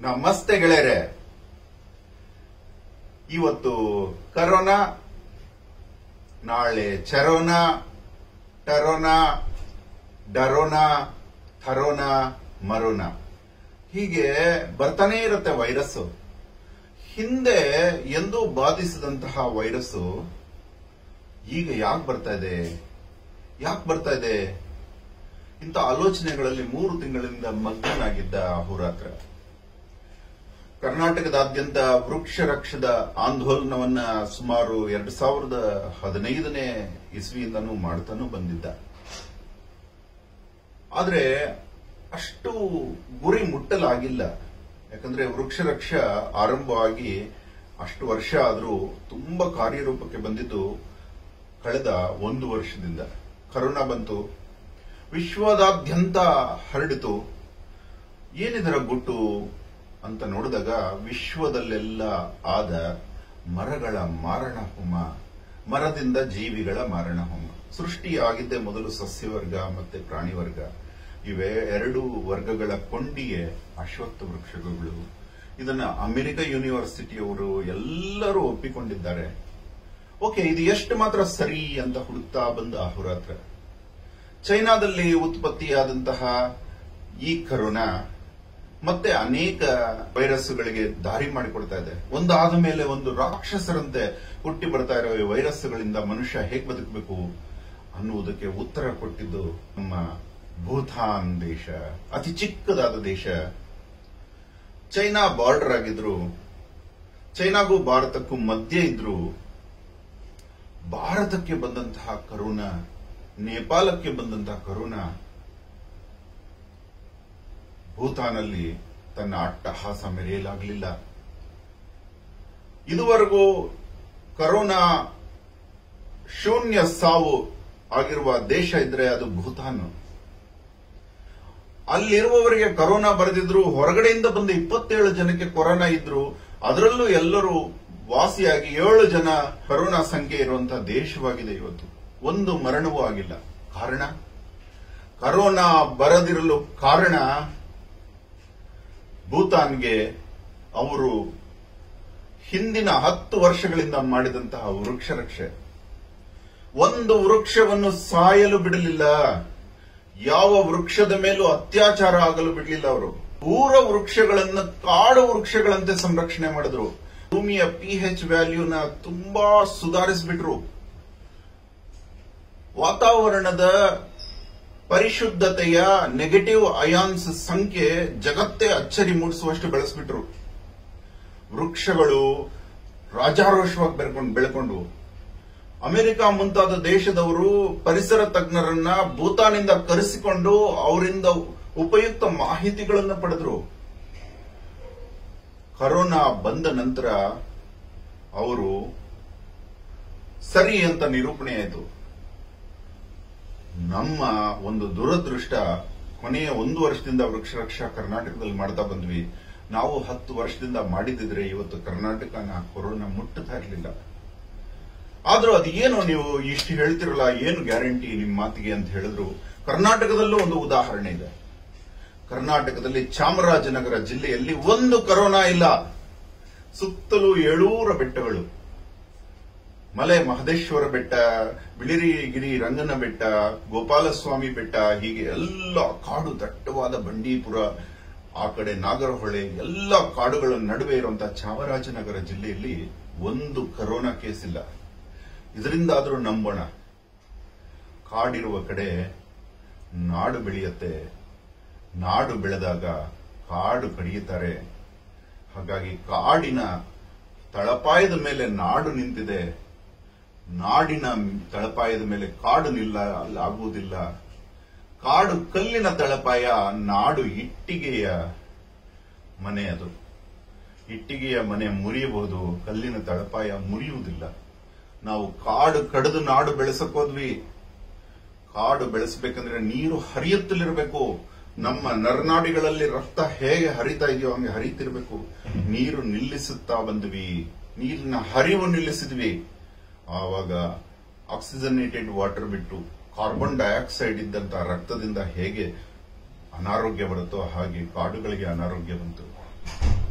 ನಮಸ್ತೆ ಗೆಳೆಯರೆ ಇವತ್ತು ಕರೋನಾ ನಾಳೆ ಚರೋನಾ ಟರೋನಾ ಡರೋನಾ ಥರೋನಾ ಮರೋನಾ ಹೀಗೆ ಬರ್ತಾನೆ ಇರುತ್ತೆ ವೈರಸ್ಸು ಹಿಂದೆ ಎಂದೂ ಬಾಧಿಸದಂತಹ ವೈರಸ್ಸು ಈಗ ಯಾಕೆ ಬರ್ತಾ ಇದೆ ಯಾಕೆ ಬರ್ತಾ ಇದೆ ಇಂಥ ಆಲೋಚನೆಗಳಲ್ಲಿ ಮೂರು ತಿಂಗಳಿಂದ ಮಗ್ನನಾಗಿದ್ದ ಅಹೋರಾತ್ರ ಕರ್ನಾಟಕದಾದ್ಯಂತ ವೃಕ್ಷ ರಕ್ಷದ ಆಂದೋಲನವನ್ನ ಸುಮಾರು ಎರಡ್ ಸಾವಿರದ ಹದಿನೈದನೇ ಇಸ್ವಿಯಿಂದನೂ ಮಾಡ್ತಾನೂ ಬಂದಿದ್ದ ಆದ್ರೆ ಅಷ್ಟು ಗುರಿ ಮುಟ್ಟಲಾಗಿಲ್ಲ ಯಾಕಂದ್ರೆ ವೃಕ್ಷ ರಕ್ಷ ಆರಂಭವಾಗಿ ಅಷ್ಟು ವರ್ಷ ಆದರೂ ತುಂಬಾ ಕಾರ್ಯರೂಪಕ್ಕೆ ಬಂದಿದ್ದು ಕಳೆದ ಒಂದು ವರ್ಷದಿಂದ ಕರೋನಾ ಬಂತು ವಿಶ್ವದಾದ್ಯಂತ ಹರಡಿತು ಏನಿದರ ಗುಟ್ಟು ಅಂತ ನೋಡಿದಾಗ ವಿಶ್ವದಲ್ಲೆಲ್ಲ ಆದ ಮರಗಳ ಮಾರಣ ಹೋಮ ಮರದಿಂದ ಜೀವಿಗಳ ಮಾರಣ ಹೋಮ ಸೃಷ್ಟಿಯಾಗಿದ್ದೇ ಮೊದಲು ಸಸ್ಯವರ್ಗ ಮತ್ತೆ ಪ್ರಾಣಿ ವರ್ಗ ಇವೆ ಎರಡು ವರ್ಗಗಳ ಕೊಂಡಿಗೆ ಅಶ್ವತ್ಥ ವೃಕ್ಷಗಳು ಇದನ್ನ ಅಮೆರಿಕ ಯೂನಿವರ್ಸಿಟಿಯವರು ಎಲ್ಲರೂ ಒಪ್ಪಿಕೊಂಡಿದ್ದಾರೆ ಓಕೆ ಇದು ಎಷ್ಟು ಮಾತ್ರ ಸರಿ ಅಂತ ಹುಡುಕ್ತಾ ಬಂದ ಅಹೋರಾತ್ರ ಚೈನಾದಲ್ಲಿ ಉತ್ಪತ್ತಿಯಾದಂತಹ ಈ ಕರೋನಾ ಮತ್ತೆ ಅನೇಕ ವೈರಸ್ಗಳಿಗೆ ದಾರಿ ಮಾಡಿಕೊಡ್ತಾ ಇದೆ ಒಂದಾದ ಮೇಲೆ ಒಂದು ರಾಕ್ಷಸರಂತೆ ಹುಟ್ಟಿ ಬರ್ತಾ ಇರೋ ಈ ವೈರಸ್ಗಳಿಂದ ಮನುಷ್ಯ ಹೇಗೆ ಬದುಕಬೇಕು ಅನ್ನುವುದಕ್ಕೆ ಉತ್ತರ ಕೊಟ್ಟಿದ್ದು ನಮ್ಮ ಭೂತಾನ್ ದೇಶ ಅತಿ ಚಿಕ್ಕದಾದ ದೇಶ ಚೈನಾ ಬಾರ್ಡರ್ ಆಗಿದ್ರು ಚೈನಾಗೂ ಭಾರತಕ್ಕೂ ಮಧ್ಯೆ ಇದ್ರು ಭಾರತಕ್ಕೆ ಬಂದಂತಹ ಕರೋನಾ ನೇಪಾಳಕ್ಕೆ ಬಂದಂತಹ ಕರೋನಾ ಭೂತಾನಲ್ಲಿ ತನ್ನ ಅಟ್ಟಹಾಸ ಮೆರೆಯಲಾಗಲಿಲ್ಲ ಇದುವರೆಗೂ ಕರೋನಾ ಶೂನ್ಯ ಸಾವು ಆಗಿರುವ ದೇಶ ಇದ್ರೆ ಅದು ಭೂತಾನ್ ಅಲ್ಲಿರುವವರಿಗೆ ಕರೋನಾ ಬರೆದಿದ್ರು ಹೊರಗಡೆಯಿಂದ ಬಂದ ಇಪ್ಪತ್ತೇಳು ಜನಕ್ಕೆ ಕೊರೋನಾ ಇದ್ರು ಅದರಲ್ಲೂ ಎಲ್ಲರೂ ವಾಸಿಯಾಗಿ ಏಳು ಜನ ಕರೋನಾ ಸಂಖ್ಯೆ ಇರುವಂತಹ ದೇಶವಾಗಿದೆ ಇವತ್ತು ಒಂದು ಮರಣವೂ ಆಗಿಲ್ಲ ಕಾರಣ ಕರೋನಾ ಬರದಿರಲು ಕಾರಣ ಭೂತಾನ್ಗೆ ಅವರು ಹಿಂದಿನ ಹತ್ತು ವರ್ಷಗಳಿಂದ ಮಾಡಿದಂತಹ ವೃಕ್ಷ ರಕ್ಷೆ ಒಂದು ವೃಕ್ಷವನ್ನು ಸಾಯಲು ಬಿಡಲಿಲ್ಲ ಯಾವ ವೃಕ್ಷದ ಮೇಲೂ ಅತ್ಯಾಚಾರ ಆಗಲು ಬಿಡಲಿಲ್ಲ ಅವರು ಪೂರ ವೃಕ್ಷಗಳನ್ನ ಕಾಡು ವೃಕ್ಷಗಳಂತೆ ಸಂರಕ್ಷಣೆ ಮಾಡಿದ್ರು ಭೂಮಿಯ ಪಿಎಚ್ ವ್ಯಾಲ್ಯೂನ ತುಂಬಾ ಸುಧಾರಿಸಿಬಿಟ್ರು ವಾತಾವರಣದ ಪರಿಶುದ್ಧತೆಯ ನೆಗೆಟಿವ್ ಅಯಾನ್ಸ್ ಸಂಖ್ಯೆ ಜಗತ್ತೇ ಅಚ್ಚರಿ ಮೂಡಿಸುವಷ್ಟು ಬೆಳೆಸ್ಬಿಟ್ರು ವೃಕ್ಷಗಳು ರಾಜಾರೋಷವಾಗಿ ಬೆಳ್ಕೊಂಡು ಬೆಳ್ಕೊಂಡು ಅಮೆರಿಕ ಮುಂತಾದ ದೇಶದವರು ಪರಿಸರ ತಜ್ಞರನ್ನ ಭೂತಾನಿಂದ ಕರೆಸಿಕೊಂಡು ಅವರಿಂದ ಉಪಯುಕ್ತ ಮಾಹಿತಿಗಳನ್ನು ಪಡೆದ್ರು ಕರೋನಾ ಬಂದ ನಂತರ ಅವರು ಸರಿ ಅಂತ ನಿರೂಪಣೆ ಆಯಿತು ನಮ್ಮ ಒಂದು ದುರದೃಷ್ಟ ಕೊನೆಯ ಒಂದು ವರ್ಷದಿಂದ ವೃಕ್ಷ ರಕ್ಷಾ ಕರ್ನಾಟಕದಲ್ಲಿ ಮಾಡ್ತಾ ಬಂದ್ವಿ ನಾವು ಹತ್ತು ವರ್ಷದಿಂದ ಮಾಡಿದಿದ್ರೆ ಇವತ್ತು ಕರ್ನಾಟಕನ ಕೊರೋನಾ ಮುಟ್ಟುತ್ತಾ ಇರಲಿಲ್ಲ ಆದ್ರೂ ಅದು ಏನು ನೀವು ಇಷ್ಟು ಹೇಳ್ತಿರಲ್ಲ ಏನು ಗ್ಯಾರಂಟಿ ನಿಮ್ಮ ಮಾತಿಗೆ ಅಂತ ಹೇಳಿದ್ರು ಕರ್ನಾಟಕದಲ್ಲೂ ಒಂದು ಉದಾಹರಣೆ ಇದೆ ಕರ್ನಾಟಕದಲ್ಲಿ ಚಾಮರಾಜನಗರ ಜಿಲ್ಲೆಯಲ್ಲಿ ಒಂದು ಕರೋನಾ ಇಲ್ಲ ಸುತ್ತಲೂ ಏಳೂರ ಬೆಟ್ಟಗಳು ಮಲೆ ಮಹದೇಶ್ವರ ಬೆಟ್ಟ ಬಿಳಿರಿಗಿರಿ ರಂಗನ ಬೆಟ್ಟ ಗೋಪಾಲಸ್ವಾಮಿ ಬೆಟ್ಟ ಹೀಗೆ ಎಲ್ಲ ಕಾಡು ದಟ್ಟವಾದ ಬಂಡೀಪುರ ಆ ಕಡೆ ನಾಗರಹೊಳೆ ಎಲ್ಲ ಕಾಡುಗಳ ನಡುವೆ ಇರುವಂತಹ ಚಾಮರಾಜನಗರ ಜಿಲ್ಲೆಯಲ್ಲಿ ಒಂದು ಕರೋನಾ ಕೇಸ್ ಇಲ್ಲ ಇದರಿಂದಾದ್ರೂ ನಂಬೋಣ ಕಾಡಿರುವ ಕಡೆ ನಾಡು ಬೆಳೆಯುತ್ತೆ ನಾಡು ಬೆಳೆದಾಗ ಕಾಡು ಕಡಿಯುತ್ತಾರೆ ಹಾಗಾಗಿ ಕಾಡಿನ ತಳಪಾಯದ ಮೇಲೆ ನಾಡು ನಿಂತಿದೆ ನಾಡಿನ ತಳಪಾಯದ ಮೇಲೆ ಕಾಡು ನಿಲ್ಲ ಅಲ್ಲಿ ಆಗುವುದಿಲ್ಲ ಕಾಡು ಕಲ್ಲಿನ ತಳಪಾಯ ನಾಡು ಇಟ್ಟಿಗೆಯ ಮನೆ ಅದು ಇಟ್ಟಿಗೆಯ ಮನೆ ಮುರಿಯಬಹುದು ಕಲ್ಲಿನ ತಳಪಾಯ ಮುರಿಯುವುದಿಲ್ಲ ನಾವು ಕಾಡು ಕಡಿದು ನಾಡು ಬೆಳೆಸಕ್ ಹೋದ್ವಿ ಕಾಡು ಬೆಳೆಸಬೇಕಂದ್ರೆ ನೀರು ಹರಿಯುತ್ತಲಿರಬೇಕು ನಮ್ಮ ನರನಾಡಿಗಳಲ್ಲಿ ರಕ್ತ ಹೇಗೆ ಹರಿತಾ ಇದೆಯೋ ಹಂಗೆ ಹರಿತಿರ್ಬೇಕು ನೀರು ನಿಲ್ಲಿಸುತ್ತಾ ಬಂದ್ವಿ ನೀರಿನ ಹರಿವು ನಿಲ್ಲಿಸಿದ್ವಿ ಆವಾಗ ಆಕ್ಸಿಜನೇಟೆಡ್ ವಾಟರ್ ಬಿಟ್ಟು ಕಾರ್ಬನ್ ಡೈಆಕ್ಸೈಡ್ ಇದ್ದಂತ ರಕ್ತದಿಂದ ಹೇಗೆ ಅನಾರೋಗ್ಯ ಬರುತ್ತೋ ಹಾಗೆ ಕಾಡುಗಳಿಗೆ ಅನಾರೋಗ್ಯ ಬಂತು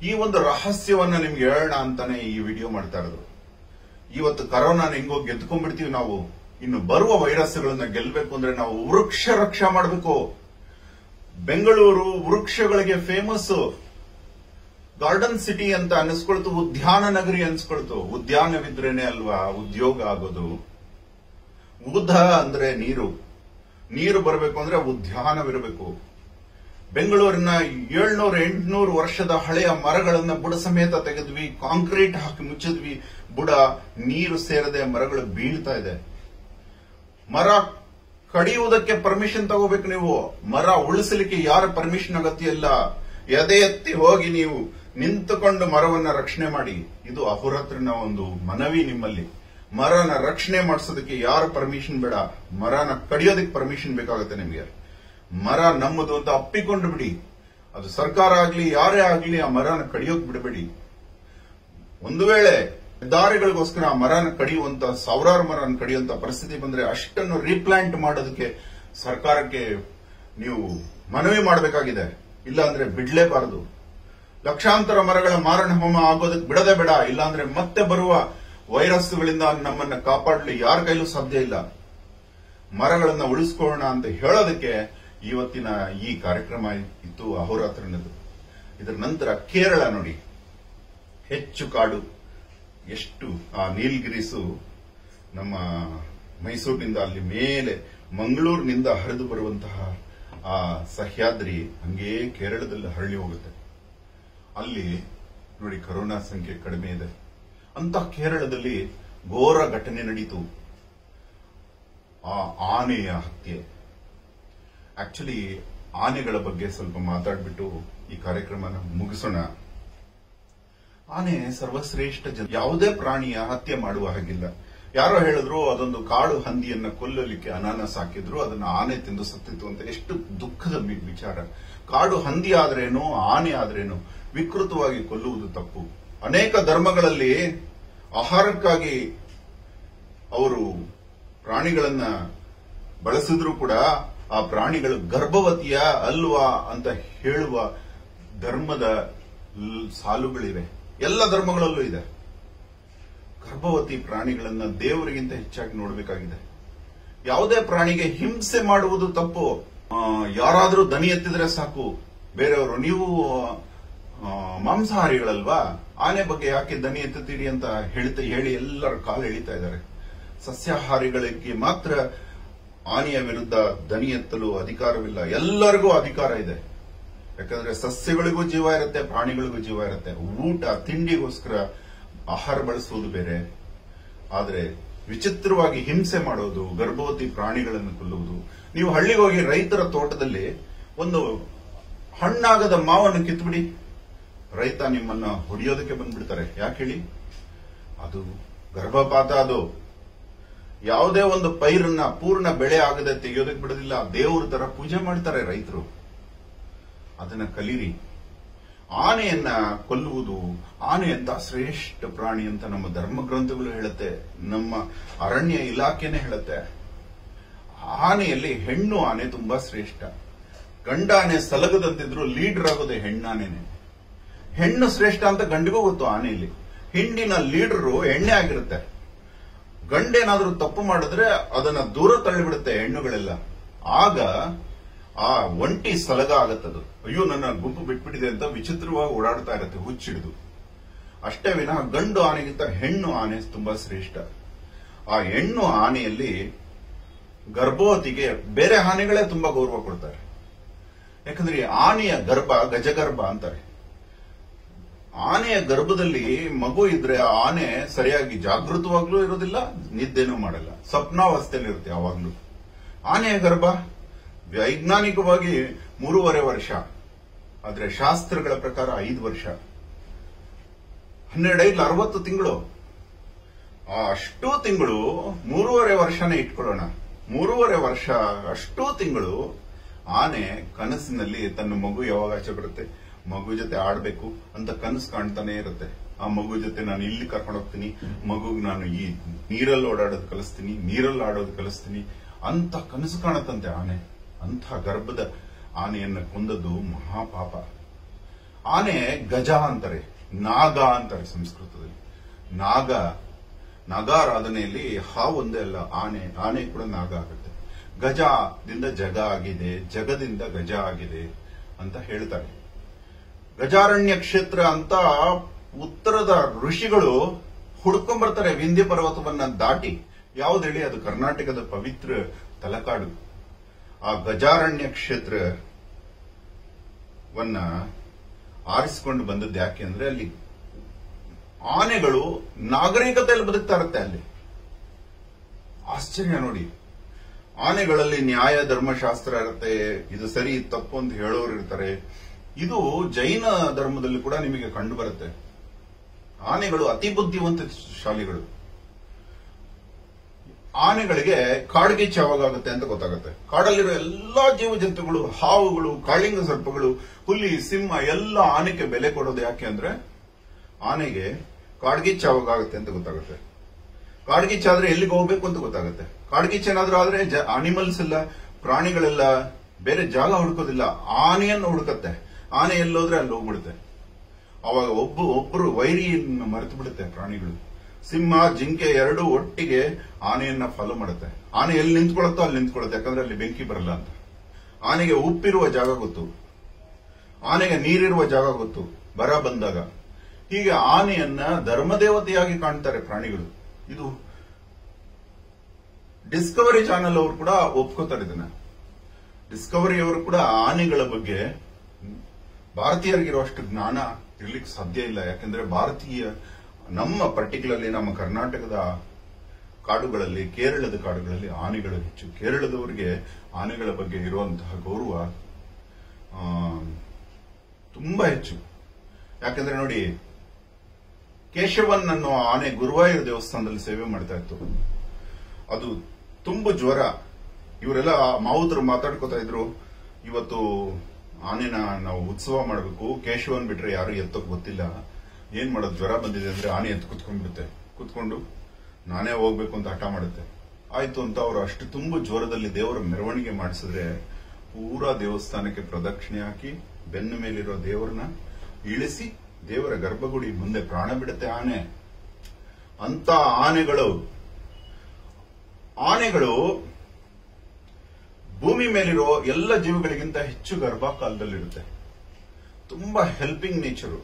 ಈ ಒಂದು ರಹಸ್ಯವನ್ನ ನಿಮ್ಗೆ ಹೇಳೋಣ ಅಂತಾನೆ ಈ ವಿಡಿಯೋ ಮಾಡ್ತಾ ಇರೋದು ಇವತ್ತು ಕರೋನಾ ಹೆಂಗೋ ಗೆದ್ಕೊಂಡ್ಬಿಡ್ತೀವಿ ನಾವು ಇನ್ನು ಬರುವ ವೈರಸ್ಗಳನ್ನ ಗೆಲ್ಲಬೇಕು ಅಂದ್ರೆ ನಾವು ವೃಕ್ಷ ರಕ್ಷಾ ಮಾಡಬೇಕು ಬೆಂಗಳೂರು ವೃಕ್ಷಗಳಿಗೆ ಫೇಮಸ್ ಗಾರ್ಡನ್ ಸಿಟಿ ಅಂತ ಅನಿಸ್ಕೊಳ್ತು ಉದ್ಯಾನ ನಗರಿ ಅನ್ಸ್ಕೊಳ್ತು ಉದ್ಯಾನವಿದ್ರೇನೆ ಅಲ್ವಾ ಉದ್ಯೋಗ ಆಗೋದು ಉದ ಅಂದ್ರೆ ನೀರು ನೀರು ಬರಬೇಕು ಅಂದ್ರೆ ಉದ್ಯಾನವಿರಬೇಕು ಬೆಂಗಳೂರಿನ ಏಳ್ನೂರ ಎಂಟುನೂರು ವರ್ಷದ ಹಳೆಯ ಮರಗಳನ್ನ ಬುಡ ಸಮೇತ ತೆಗೆದ್ವಿ ಕಾಂಕ್ರೀಟ್ ಹಾಕಿ ಮುಚ್ಚಿದ್ವಿ ಬುಡ ನೀರು ಸೇರದೆ ಮರಗಳು ಬೀಳ್ತಾ ಇದೆ ಮರ ಕಡಿಯುವುದಕ್ಕೆ ಪರ್ಮಿಷನ್ ತಗೋಬೇಕು ನೀವು ಮರ ಉಳಿಸಲಿಕ್ಕೆ ಯಾರ ಪರ್ಮಿಷನ್ ಅಗತ್ಯ ಇಲ್ಲ ಎದೆ ಎತ್ತಿ ಹೋಗಿ ನೀವು ನಿಂತುಕೊಂಡು ಮರವನ್ನ ರಕ್ಷಣೆ ಮಾಡಿ ಇದು ಅಹೋರಾತ್ರನ ಒಂದು ಮನವಿ ನಿಮ್ಮಲ್ಲಿ ಮರನ ರಕ್ಷಣೆ ಮಾಡಿಸೋದಕ್ಕೆ ಯಾರ ಪರ್ಮಿಷನ್ ಬೇಡ ಮರನ ಕಡಿಯೋದಕ್ಕೆ ಪರ್ಮಿಷನ್ ಬೇಕಾಗುತ್ತೆ ನಿಮಗೆ ಮರ ನಮ್ಮದು ಅಂತ ಅಪ್ಪಿಕೊಂಡು ಬಿಡಿ ಅದು ಸರ್ಕಾರ ಆಗ್ಲಿ ಯಾರೇ ಆಗ್ಲಿ ಆ ಮರನ ಕಡಿಯೋಕ್ ಬಿಡಬೇಡಿ ಒಂದು ವೇಳೆ ದಾರಿಗಳಿಗೋಸ್ಕರ ಆ ಮರನ ಕಡಿಯುವಂತ ಸಾವಿರಾರು ಮರನ ಕಡಿಯುವಂತ ಪರಿಸ್ಥಿತಿ ಬಂದ್ರೆ ಅಷ್ಟನ್ನು ರೀಪ್ಲಾಂಟ್ ಮಾಡೋದಕ್ಕೆ ಸರ್ಕಾರಕ್ಕೆ ನೀವು ಮನವಿ ಮಾಡಬೇಕಾಗಿದೆ ಇಲ್ಲ ಅಂದ್ರೆ ಬಿಡ್ಲೇಬಾರದು ಲಕ್ಷಾಂತರ ಮರಗಳ ಮಾರಣ ಹೋಮ ಆಗೋದಕ್ಕೆ ಬಿಡದೆ ಬೇಡ ಇಲ್ಲಾಂದ್ರೆ ಮತ್ತೆ ಬರುವ ವೈರಸ್ಗಳಿಂದ ನಮ್ಮನ್ನ ಕಾಪಾಡಲು ಯಾರ ಕೈಲೂ ಸಾಧ್ಯ ಇಲ್ಲ ಮರಗಳನ್ನ ಉಳಿಸ್ಕೊಳ್ಳೋಣ ಅಂತ ಹೇಳೋದಕ್ಕೆ ಇವತ್ತಿನ ಈ ಕಾರ್ಯಕ್ರಮ ಇತ್ತು ಅಹೋರಾತ್ರನದು ಇದರ ನಂತರ ಕೇರಳ ನೋಡಿ ಹೆಚ್ಚು ಕಾಡು ಎಷ್ಟು ಆ ನೀಲ್ಗಿರೀಸು ನಮ್ಮ ಮೈಸೂರಿನಿಂದ ಅಲ್ಲಿ ಮೇಲೆ ಮಂಗಳೂರಿನಿಂದ ಹರಿದು ಬರುವಂತಹ ಆ ಸಹ್ಯಾದ್ರಿ ಹಂಗೇ ಕೇರಳದಲ್ಲಿ ಹರಳಿ ಹೋಗುತ್ತೆ ಅಲ್ಲಿ ನೋಡಿ ಕರೋನಾ ಸಂಖ್ಯೆ ಕಡಿಮೆ ಇದೆ ಅಂತ ಕೇರಳದಲ್ಲಿ ಘೋರ ಘಟನೆ ನಡೀತು ಆ ಆನೆಯ ಹತ್ಯೆ ಆಕ್ಚುಲಿ ಆನೆಗಳ ಬಗ್ಗೆ ಸ್ವಲ್ಪ ಮಾತಾಡ್ಬಿಟ್ಟು ಈ ಕಾರ್ಯಕ್ರಮನ ಮುಗಿಸೋಣ ಆನೆ ಸರ್ವಶ್ರೇಷ್ಠ ಜನ ಯಾವುದೇ ಪ್ರಾಣಿಯ ಹತ್ಯೆ ಮಾಡುವ ಹಾಗಿಲ್ಲ ಯಾರೋ ಹೇಳಿದ್ರು ಅದೊಂದು ಕಾಡು ಹಂದಿಯನ್ನ ಕೊಲ್ಲಲಿಕ್ಕೆ ಅನಾನಸ್ ಹಾಕಿದ್ರು ಅದನ್ನ ಆನೆ ತಿಂದು ಸತ್ತಿತ್ತು ಅಂತ ಎಷ್ಟು ದುಃಖದ ವಿ- ವಿಚಾರ ಕಾಡು ಹಂದಿ ಆದ್ರೇನು ಆನೆ ಆದ್ರೇನು ವಿಕೃತವಾಗಿ ಕೊಲ್ಲುವುದು ತಪ್ಪು ಅನೇಕ ಧರ್ಮಗಳಲ್ಲಿ ಆಹಾರಕ್ಕಾಗಿ ಅವರು ಪ್ರಾಣಿಗಳನ್ನ ಬಳಸಿದ್ರು ಕೂಡ ಆ ಪ್ರಾಣಿಗಳು ಗರ್ಭವತಿಯ ಅಲ್ವಾ ಅಂತ ಹೇಳುವ ಧರ್ಮದ ಲ್- ಸಾಲುಗಳಿವೆ ಎಲ್ಲ ಧರ್ಮಗಳಲ್ಲೂ ಇದೆ ಗರ್ಭವತಿ ಪ್ರಾಣಿಗಳನ್ನ ದೇವರಿಗಿಂತ ಹೆಚ್ಚಾಗಿ ನೋಡಬೇಕಾಗಿದೆ ಯಾವುದೇ ಪ್ರಾಣಿಗೆ ಹಿಂಸೆ ಮಾಡುವುದು ತಪ್ಪು ಆ, ಯಾರಾದ್ರೂ ದನಿ ಎತ್ತಿದ್ರೆ ಸಾಕು ಬೇರೆಯವರು ನೀವು ಆ, ಮಾಂಸಾಹಾರಿಗಳಲ್ವಾ ಆನೆ ಬಗ್ಗೆ ಯಾಕೆ ದನಿ ಎತ್ತುತ್ತೀರಿ ಅಂತ ಹೇಳ್ತಾ ಹೇಳಿ ಎಲ್ಲರ ಕಾಲು ಎಳಿತಾ ಇದ್ದಾರೆ ಸಸ್ಯಾಹಾರಿಗಳಿಗೆ ಮಾತ್ರ ಆನೆಯ ವಿರುದ್ಧ ದನಿ ಎತ್ತಲು ಅಧಿಕಾರವಿಲ್ಲ ಎಲ್ಲರಿಗೂ ಅಧಿಕಾರ ಇದೆ ಯಾಕಂದ್ರೆ ಸಸ್ಯಗಳಿಗೂ ಜೀವ ಇರುತ್ತೆ ಪ್ರಾಣಿಗಳಿಗೂ ಜೀವ ಇರುತ್ತೆ ಊಟ ತಿಂಡಿಗೋಸ್ಕರ ಆಹಾರ ಬಳಸುವುದು ಬೇರೆ ಆದ್ರೆ ವಿಚಿತ್ರವಾಗಿ ಹಿಂಸೆ ಮಾಡೋದು ಗರ್ಭವತಿ ಪ್ರಾಣಿಗಳನ್ನು ಕೊಲ್ಲುವುದು ನೀವು ಹಳ್ಳಿಗೆ ಹೋಗಿ ರೈತರ ತೋಟದಲ್ಲಿ ಒಂದು ಹಣ್ಣಾಗದ ಮಾವನ್ನು ಕಿತ್ಬಿಡಿ ರೈತ ನಿಮ್ಮನ್ನ ಹೊಡೆಯೋದಕ್ಕೆ ಬಂದ್ಬಿಡ್ತಾರೆ ಯಾಕೆ ಹೇಳಿ ಅದು ಗರ್ಭಪಾತ ಅದು ಯಾವುದೇ ಒಂದು ಪೈರನ್ನ ಪೂರ್ಣ ಬೆಳೆ ಆಗದೆ ತೆಗೆಯೋದಕ್ಕೆ ಬಿಡೋದಿಲ್ಲ ದೇವ್ರ ತರ ಪೂಜೆ ಮಾಡ್ತಾರೆ ರೈತರು ಅದನ್ನ ಕಲೀರಿ ಆನೆಯನ್ನ ಕೊಲ್ಲುವುದು ಆನೆ ಅಂತ ಶ್ರೇಷ್ಠ ಪ್ರಾಣಿ ಅಂತ ನಮ್ಮ ಧರ್ಮ ಗ್ರಂಥಗಳು ಹೇಳುತ್ತೆ ನಮ್ಮ ಅರಣ್ಯ ಇಲಾಖೆನೆ ಹೇಳುತ್ತೆ ಆನೆಯಲ್ಲಿ ಹೆಣ್ಣು ಆನೆ ತುಂಬಾ ಶ್ರೇಷ್ಠ ಗಂಡ ಆನೆ ಸಲಗದಂತಿದ್ರು ಲೀಡರ್ ಆಗೋದೇ ಹೆಣ್ಣಾನೆನೆ ಹೆಣ್ಣು ಶ್ರೇಷ್ಠ ಅಂತ ಗಂಡಿಗೂ ಗೊತ್ತು ಆನೆಯಲ್ಲಿ ಹಿಂಡಿನ ಲೀಡರು ಎಣ್ಣೆ ಆಗಿರುತ್ತೆ ಗಂಡೇನಾದ್ರೂ ತಪ್ಪು ಮಾಡಿದ್ರೆ ಅದನ್ನ ದೂರ ತಳ್ಳಿಬಿಡುತ್ತೆ ಹೆಣ್ಣುಗಳೆಲ್ಲ ಆಗ ಆ ಒಂಟಿ ಸಲಗ ಆಗತ್ತದು ಅಯ್ಯೋ ನನ್ನ ಗುಂಪು ಬಿಟ್ಬಿಟ್ಟಿದೆ ಅಂತ ವಿಚಿತ್ರವಾಗಿ ಓಡಾಡ್ತಾ ಇರುತ್ತೆ ಹುಚ್ಚಿಡಿದು ಅಷ್ಟೇ ವಿನಃ ಗಂಡು ಆನೆಗಿಂತ ಹೆಣ್ಣು ಆನೆ ತುಂಬಾ ಶ್ರೇಷ್ಠ ಆ ಹೆಣ್ಣು ಆನೆಯಲ್ಲಿ ಗರ್ಭವತಿಗೆ ಬೇರೆ ಆನೆಗಳೇ ತುಂಬಾ ಗೌರವ ಕೊಡ್ತಾರೆ ಯಾಕಂದ್ರೆ ಈ ಆನೆಯ ಗರ್ಭ ಗಜಗರ್ಭ ಅಂತಾರೆ ಆನೆಯ ಗರ್ಭದಲ್ಲಿ ಮಗು ಇದ್ರೆ ಆ ಆನೆ ಸರಿಯಾಗಿ ಜಾಗೃತವಾಗ್ಲೂ ಇರೋದಿಲ್ಲ ನಿದ್ದೆನೂ ಮಾಡಲ್ಲ ಸ್ವಪ್ನಾವಸ್ಥೆಯಲ್ಲಿ ಇರುತ್ತೆ ಯಾವಾಗ್ಲೂ ಆನೆಯ ಗರ್ಭ ವೈಜ್ಞಾನಿಕವಾಗಿ ಮೂರುವರೆ ವರ್ಷ ಆದ್ರೆ ಶಾಸ್ತ್ರಗಳ ಪ್ರಕಾರ ಐದು ವರ್ಷ ಹನ್ನೆರಡೈದು ಅರವತ್ತು ತಿಂಗಳು ಆ ಅಷ್ಟೂ ತಿಂಗಳು ಮೂರುವರೆ ವರ್ಷನೇ ಇಟ್ಕೊಳ್ಳೋಣ ಮೂರುವರೆ ವರ್ಷ ಅಷ್ಟೂ ತಿಂಗಳು ಆನೆ ಕನಸಿನಲ್ಲಿ ತನ್ನ ಮಗು ಯಾವಾಗ ಆಚೆ ಬರುತ್ತೆ ಮಗು ಜೊತೆ ಆಡ್ಬೇಕು ಅಂತ ಕನಸು ಕಾಣ್ತಾನೆ ಇರುತ್ತೆ ಆ ಮಗು ಜೊತೆ ನಾನು ಇಲ್ಲಿ ಕರ್ಕೊಂಡು ಹೋಗ್ತೀನಿ ಮಗುಗ್ ನಾನು ಈ ನೀರಲ್ಲಿ ಓಡಾಡೋದು ಕಲಿಸ್ತೀನಿ ನೀರಲ್ಲಿ ಆಡೋದು ಕಲಿಸ್ತೀನಿ ಅಂತ ಕನಸು ಕಾಣತ್ತಂತೆ ಆನೆ ಅಂಥ ಗರ್ಭದ ಆನೆಯನ್ನ ಕೊಂದದ್ದು ಮಹಾಪಾಪ ಆನೆ ಗಜ ಅಂತಾರೆ ನಾಗ ಅಂತಾರೆ ಸಂಸ್ಕೃತದಲ್ಲಿ ನಾಗ ನಾಗಾರಾಧನೆಯಲ್ಲಿ ಹಾವು ಒಂದೇ ಅಲ್ಲ ಆನೆ ಆನೆ ಕೂಡ ನಾಗ ಆಗುತ್ತೆ ಗಜದಿಂದ ಜಗ ಆಗಿದೆ ಜಗದಿಂದ ಗಜ ಆಗಿದೆ ಅಂತ ಹೇಳ್ತಾರೆ ಗಜಾರಣ್ಯ ಕ್ಷೇತ್ರ ಅಂತ ಉತ್ತರದ ಋಷಿಗಳು ಹುಡ್ಕೊಂಡ್ಬರ್ತಾರೆ ವಿಂಧ್ಯ ಪರ್ವತವನ್ನ ದಾಟಿ ಯಾವ್ದು ಹೇಳಿ ಅದು ಕರ್ನಾಟಕದ ಪವಿತ್ರ ತಲಕಾಡು ಆ ಗಜಾರಣ್ಯ ಕ್ಷೇತ್ರವನ್ನ ಆರಿಸಿಕೊಂಡು ಬಂದದ್ದು ಯಾಕೆ ಅಂದ್ರೆ ಅಲ್ಲಿ ಆನೆಗಳು ನಾಗರಿಕತೆಯಲ್ಲಿ ಬದುಕ್ತಾ ಇರುತ್ತೆ ಅಲ್ಲಿ ಆಶ್ಚರ್ಯ ನೋಡಿ ಆನೆಗಳಲ್ಲಿ ನ್ಯಾಯ ಧರ್ಮಶಾಸ್ತ್ರ ಇರುತ್ತೆ ಇದು ಸರಿ ಇದು ತಪ್ಪು ಅಂತ ಹೇಳೋರು ಇರ್ತಾರೆ ಇದು ಜೈನ ಧರ್ಮದಲ್ಲಿ ಕೂಡ ನಿಮಗೆ ಕಂಡು ಬರುತ್ತೆ ಆನೆಗಳು ಅತಿ ಬುದ್ಧಿವಂತ ಶಾಲಿಗಳು ಆನೆಗಳಿಗೆ ಕಾಡ್ಗಿಚ್ಚು ಯಾವಾಗುತ್ತೆ ಅಂತ ಗೊತ್ತಾಗುತ್ತೆ ಕಾಡಲ್ಲಿರೋ ಎಲ್ಲಾ ಜೀವ ಜಂತುಗಳು ಹಾವುಗಳು ಕಾಳಿಂಗ ಸರ್ಪಗಳು ಹುಲಿ ಸಿಂಹ ಎಲ್ಲ ಆನೆಗೆ ಬೆಲೆ ಕೊಡೋದು ಯಾಕೆ ಅಂದ್ರೆ ಆನೆಗೆ ಕಾಡ್ಗಿಚ್ಚು ಯಾವಾಗುತ್ತೆ ಅಂತ ಗೊತ್ತಾಗುತ್ತೆ ಕಾಡ್ಗಿಚ್ಚ ಆದ್ರೆ ಎಲ್ಲಿಗೆ ಹೋಗ್ಬೇಕು ಅಂತ ಗೊತ್ತಾಗುತ್ತೆ ಕಾಡ್ಗಿಚ್ಚ ಏನಾದ್ರೂ ಆದ್ರೆ ಅನಿಮಲ್ಸ್ ಎಲ್ಲ ಪ್ರಾಣಿಗಳೆಲ್ಲ ಬೇರೆ ಜಾಗ ಹುಡುಕೋದಿಲ್ಲ ಆನೆಯನ್ನು ಹುಡುಕತ್ತೆ ಆನೆ ಎಲ್ಲೋದ್ರೆ ಅಲ್ಲಿ ಹೋಗ್ಬಿಡುತ್ತೆ ಅವಾಗ ಒಬ್ಬ ಒಬ್ಬರು ವೈರಿಯನ್ನು ಮರೆತು ಬಿಡುತ್ತೆ ಪ್ರಾಣಿಗಳು ಸಿಂಹ ಜಿಂಕೆ ಎರಡು ಒಟ್ಟಿಗೆ ಆನೆಯನ್ನ ಫಾಲೋ ಮಾಡುತ್ತೆ ಆನೆ ಎಲ್ಲಿ ನಿಂತ್ಕೊಳ್ಳುತ್ತೋ ಅಲ್ಲಿ ನಿಂತ್ಕೊಳ್ಳುತ್ತೆ ಯಾಕಂದ್ರೆ ಅಲ್ಲಿ ಬೆಂಕಿ ಬರಲ್ಲ ಅಂತ ಆನೆಗೆ ಉಪ್ಪಿರುವ ಜಾಗ ಗೊತ್ತು ಆನೆಗೆ ನೀರಿರುವ ಜಾಗ ಗೊತ್ತು ಬರ ಬಂದಾಗ ಹೀಗೆ ಆನೆಯನ್ನ ಧರ್ಮದೇವತೆಯಾಗಿ ಕಾಣ್ತಾರೆ ಪ್ರಾಣಿಗಳು ಇದು ಡಿಸ್ಕವರಿ ಚಾನೆಲ್ ಅವರು ಕೂಡ ಒಪ್ಕೋತಾರೆ ಇದನ್ನ ಡಿಸ್ಕವರಿ ಅವರು ಕೂಡ ಆನೆಗಳ ಬಗ್ಗೆ ಭಾರತೀಯರಿಗಿರುವಷ್ಟು ಜ್ಞಾನ ಇರ್ಲಿಕ್ಕೆ ಸಾಧ್ಯ ಇಲ್ಲ ಯಾಕಂದ್ರೆ ಭಾರತೀಯ ನಮ್ಮ ಪರ್ಟಿಕ್ಯುಲರ್ಲಿ ನಮ್ಮ ಕರ್ನಾಟಕದ ಕಾಡುಗಳಲ್ಲಿ ಕೇರಳದ ಕಾಡುಗಳಲ್ಲಿ ಆನೆಗಳು ಹೆಚ್ಚು ಕೇರಳದವರಿಗೆ ಆನೆಗಳ ಬಗ್ಗೆ ಇರುವಂತಹ ಗೌರವ ಆ, ತುಂಬಾ ಹೆಚ್ಚು ಯಾಕಂದ್ರೆ ನೋಡಿ ಕೇಶವನ್ ಅನ್ನೋ ಆನೆ ಗುರುವಾಯೂರ್ ದೇವಸ್ಥಾನದಲ್ಲಿ ಸೇವೆ ಮಾಡ್ತಾ ಇತ್ತು ಅದು ತುಂಬ ಜ್ವರ ಇವರೆಲ್ಲ ಮಾವುತರು ಮಾತಾಡ್ಕೋತಾ ಇದ್ರು ಇವತ್ತು ಆನೆನ ನಾವು ಉತ್ಸವ ಮಾಡಬೇಕು ಕೇಶವನ್ ಬಿಟ್ರೆ ಯಾರು ಎತ್ತೋಕ್ ಗೊತ್ತಿಲ್ಲ ಏನ್ ಮಾಡೋದು ಜ್ವರ ಬಂದಿದೆ ಅಂದ್ರೆ ಆನೆ ಎತ್ತು ಕುತ್ಕೊಂಡ್ಬಿಡುತ್ತೆ ಕುತ್ಕೊಂಡು ನಾನೇ ಹೋಗ್ಬೇಕು ಅಂತ ಹಠ ಮಾಡುತ್ತೆ ಆಯ್ತು ಅಂತ ಅವರು ಅಷ್ಟು ತುಂಬ ಜ್ವರದಲ್ಲಿ ದೇವರ ಮೆರವಣಿಗೆ ಮಾಡಿಸಿದ್ರೆ ಪೂರಾ ದೇವಸ್ಥಾನಕ್ಕೆ ಪ್ರದಕ್ಷಿಣೆ ಹಾಕಿ ಬೆನ್ನ ಮೇಲಿರೋ ದೇವರನ್ನ ಇಳಿಸಿ ದೇವರ ಗರ್ಭಗುಡಿ ಮುಂದೆ ಪ್ರಾಣ ಬಿಡುತ್ತೆ ಆನೆ ಅಂತ ಆನೆಗಳು ಆನೆಗಳು ಭೂಮಿ ಮೇಲಿರೋ ಎಲ್ಲ ಜೀವಿಗಳಿಗಿಂತ ಹೆಚ್ಚು ಗರ್ಭಕಾಲದಲ್ಲಿರುತ್ತೆ ತುಂಬಾ ಹೆಲ್ಪಿಂಗ್ ನೇಚರು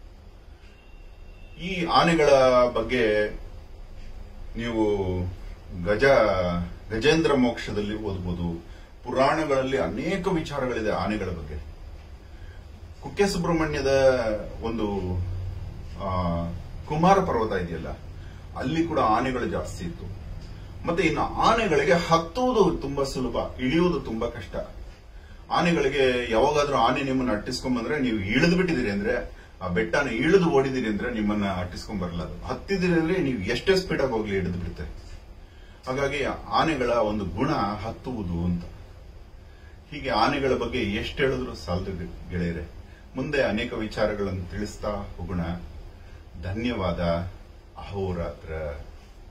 ಈ ಆನೆಗಳ ಬಗ್ಗೆ ನೀವು ಗಜ ಗಜೇಂದ್ರ ಮೋಕ್ಷದಲ್ಲಿ ಓದಬಹುದು ಪುರಾಣಗಳಲ್ಲಿ ಅನೇಕ ವಿಚಾರಗಳಿದೆ ಆನೆಗಳ ಬಗ್ಗೆ ಕುಕ್ಕೆ ಸುಬ್ರಹ್ಮಣ್ಯದ ಒಂದು ಆ, ಕುಮಾರ ಪರ್ವತ ಇದೆಯಲ್ಲ ಅಲ್ಲಿ ಕೂಡ ಆನೆಗಳು ಜಾಸ್ತಿ ಇತ್ತು ಮತ್ತೆ ಇನ್ನು ಆನೆಗಳಿಗೆ ಹತ್ತುವುದು ತುಂಬಾ ಸುಲಭ ಇಳಿಯುವುದು ತುಂಬಾ ಕಷ್ಟ ಆನೆಗಳಿಗೆ ಯಾವಾಗಾದ್ರೂ ಆನೆ ನಿಮ್ಮನ್ನ ಅಟ್ಟಿಸ್ಕೊಂಡ್ ಬಂದ್ರೆ ನೀವು ಇಳಿದು ಬಿಟ್ಟಿದ್ದೀರಿ ಅಂದ್ರೆ ಆ ಬೆಟ್ಟನ ಇಳಿದು ಓಡಿದಿರಿ ಅಂದ್ರೆ ನಿಮ್ಮನ್ನ ಅಟ್ಟಿಸ್ಕೊಂಡ್ ಬರಲ್ಲ ಅದು ಹತ್ತಿದಿರಿ ಅಂದ್ರೆ ನೀವು ಎಷ್ಟೇ ಸ್ಪೀಡ್ ಆಗಿ ಹೋಗ್ಲಿ ಹಿಡಿದು ಬಿಡುತ್ತೆ ಹಾಗಾಗಿ ಆನೆಗಳ ಒಂದು ಗುಣ ಹತ್ತುವುದು ಅಂತ ಹೀಗೆ ಆನೆಗಳ ಬಗ್ಗೆ ಎಷ್ಟು ಹೇಳಿದ್ರು ಸಾಲದು ಗೆಳೆಯರೆ ಮುಂದೆ ಅನೇಕ ವಿಚಾರಗಳನ್ನು ತಿಳಿಸ್ತಾ ಹೋಗೋಣ ಧನ್ಯವಾದ ಅಹೋರಾತ್ರ